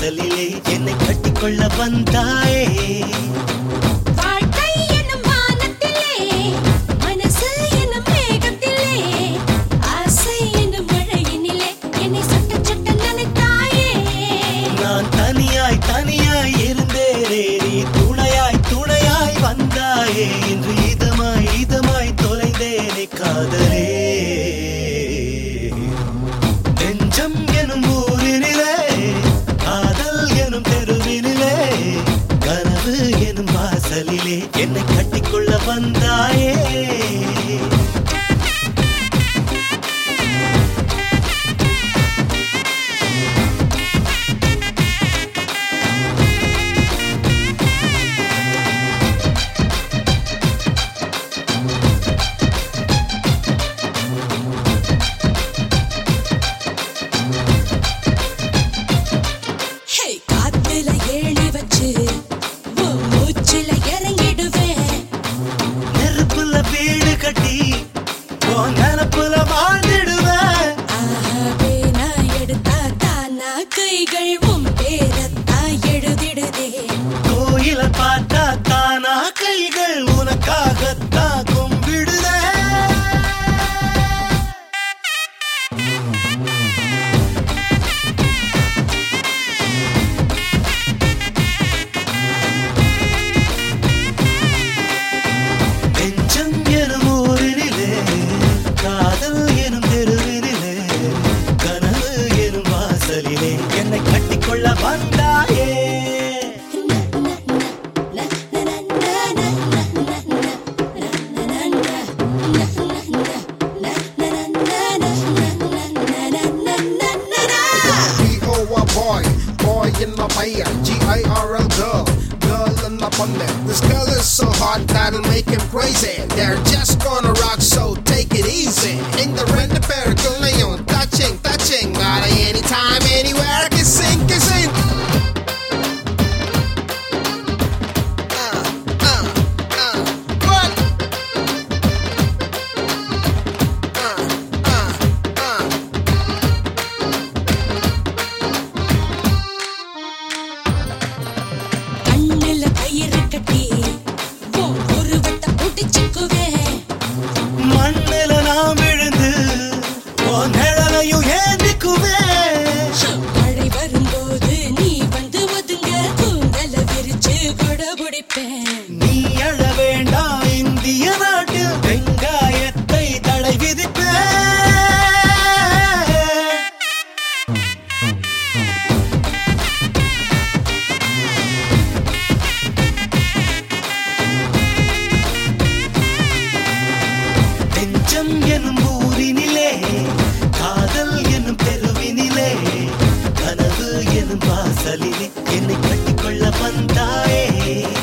வாசலிலே என்னை கட்டிக்கொள்ள வந்தாயே வாழ்க்கை என்னும் வானத்திலே மனசு என்னும் மேகத்திலே ஆசை என்னும் மழையினிலே என்னை சொட்ட சொட்ட நினைத்தாயே நான் தனியாய் தனியாய் இருந்தேனே நீ துணையாய் துணையாய் வந்தாயே இன்று இதமாய் இதமாய் தொலைந்தேனே காதலே நெஞ்சம் எனும் ஊரினிலே காதல் எனும் தெருவினிலே கனவு எனும் வாசலிலே என்னை கட்டிக்கொள்ள வந்தாயே ஹே காத்துல ஏணி வச்சு உன் மூச்சுல இறங்கிடுவேன் நெருப்புல வீடு கட்டி உன் நினப்புல வாழ்ந்துடுவேன் ஆஹாவே நான் எடுத்தா தானா கைகள் உன் பேரத்தான் எழுதிடுதே கோயில பார்த்தா தானா கைகள் உனக்காகத்தான் கும்பிடுதே நெஞ்சம் எனும் ஊரினிலே காதல் எனும் தெருவினிலே கனவு எனும் வாசலிலே என்னை கட்டிக்கொள்ள வந்தாயே B-O-Y boy, boy in my fire, G-I-R-L girl, girl in my bonnet. This girl is so hot that'll make him crazy. They're just gonna rock, so take it easy. In the rent a pair, leon, touching, touching, got it anytime, anywhere, kissing, kissing. Uh, uh, uh, what? Uh, uh, uh. கண்ணுல கயிறு கட்டி உன் உருவத்தை புடிச்சுக்குவேன் மண்ணில நாம் விழுந்து உன் நிழலையும் ஏந்திக்குவேன் மழை வரும்போது நீ வந்து ஒதுங்க கூந்தல விரிச்சு கொட பிடிப்பேன் நீ அழ வேண்டாம் இந்திய நாட்டில் வெங்காயத்தை தடை விதிப்பேன் நெஞ்சம் எனும் ஊரினிலே காதல் எனும் தெருவினிலே கனவு எனும் வாசலிலே என்னை கட்டிக்கொள்ள வந்தாயே